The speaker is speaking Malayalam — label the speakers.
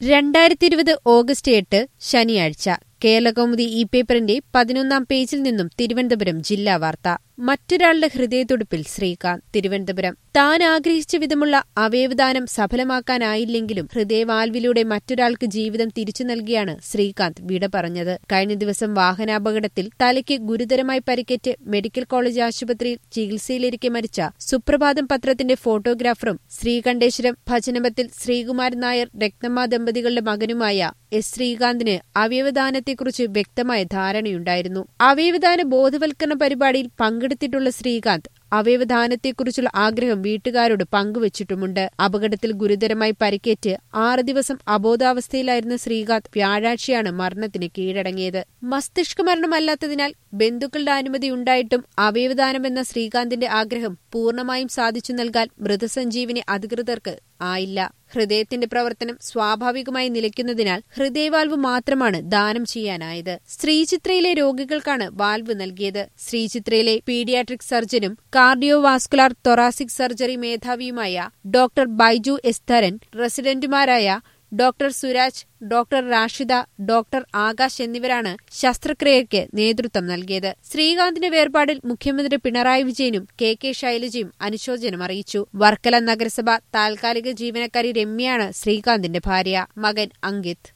Speaker 1: രണ്ടായിരത്തി ഇരുപത് ഓഗസ്റ്റ് എട്ട് ശനിയാഴ്ച കേരളകൗമുദി ഈ പേപ്പറിന്റെ പതിനൊന്നാം പേജിൽ നിന്നും തിരുവനന്തപുരം ജില്ലാ വാർത്ത മറ്റൊരാളുടെ ഹൃദയത്തുടിപ്പിൽ ശ്രീകാന്ത് തിരുവനന്തപുരം താൻ ആഗ്രഹിച്ച വിധമുള്ള അവയവദാനം സഫലമാക്കാനായില്ലെങ്കിലും ഹൃദയവാൽവിലൂടെ മറ്റൊരാൾക്ക് ജീവിതം തിരിച്ചു നൽകിയാണ് ശ്രീകാന്ത് വിട പറഞ്ഞത് കഴിഞ്ഞ ദിവസം വാഹനാപകടത്തിൽ തലയ്ക്ക് ഗുരുതരമായി പരിക്കേറ്റ് മെഡിക്കൽ കോളേജ് ആശുപത്രിയിൽ ചികിത്സയിലിരിക്കെ മരിച്ച സുപ്രഭാതം പത്രത്തിന്റെ ഫോട്ടോഗ്രാഫറും ശ്രീകണ്ഠേശ്വരം ഭജനമത്തിൽ ശ്രീകുമാരൻ നായർ രത്നമ്മ ദമ്പതികളുടെ മകനുമായ എസ് ശ്രീകാന്തിന് അവയവദാനത്തെക്കുറിച്ച് വ്യക്തമായ ധാരണയുണ്ടായിരുന്നു അവയവദാന ബോധവൽക്കരണ പരിപാടിയിൽ പങ്കെടുത്തിട്ടുള്ള ശ്രീകാന്ത് അവയവദാനത്തെക്കുറിച്ചുള്ള ആഗ്രഹം വീട്ടുകാരോട് പങ്കുവച്ചിട്ടുമുണ്ട് അപകടത്തിൽ ഗുരുതരമായി പരിക്കേറ്റ് ആറ് ദിവസം അബോധാവസ്ഥയിലായിരുന്ന ശ്രീകാന്ത് വ്യാഴാഴ്ചയാണ് മരണത്തിന് കീഴടങ്ങിയത് മസ്തിഷ്ക മരണമല്ലാത്തതിനാൽ ബന്ധുക്കളുടെ അനുമതി ഉണ്ടായിട്ടും അവയവദാനമെന്ന ശ്രീകാന്തിന്റെ ആഗ്രഹം പൂർണ്ണമായും സാധിച്ചു നൽകാൻ മൃതസഞ്ജീവിനി അധികൃതർക്ക് ആയില്ല ഹൃദയത്തിന്റെ പ്രവർത്തനം സ്വാഭാവികമായി നിലയ്ക്കുന്നതിനാൽ ഹൃദയവാൽവ് മാത്രമാണ് ദാനം ചെയ്യാനായത് ശ്രീചിത്രയിലെ രോഗികൾക്കാണ് വാൽവ് നൽകിയത് ശ്രീചിത്രയിലെ പീഡിയാട്രിക് സർജനും കാർഡിയോവാസ്കുലാർ തൊറാസിക് സർജറി മേധാവിയുമായ ഡോക്ടർ ബൈജു എസ്തരൻ റെസിഡന്റുമാരായ doctor Suraj doctor Rashida doctor Akash എന്നിവരാണ് ശസ്ത്രക്രിയയ്ക്ക് നേതൃത്വം നൽകിയത് ശ്രീകാന്തിന്റെ വേർപാടിൽ മുഖ്യമന്ത്രി പിണറായി വിജയനും കെ കെ ശൈലജയും അനുശോചനം അറിയിച്ചു വർക്കല നഗരസഭ താൽക്കാലിക ജീവനക്കാരി രമ്യയാണ് ശ്രീകാന്തിന്റെ ഭാര്യ മകൻ അങ്കിത്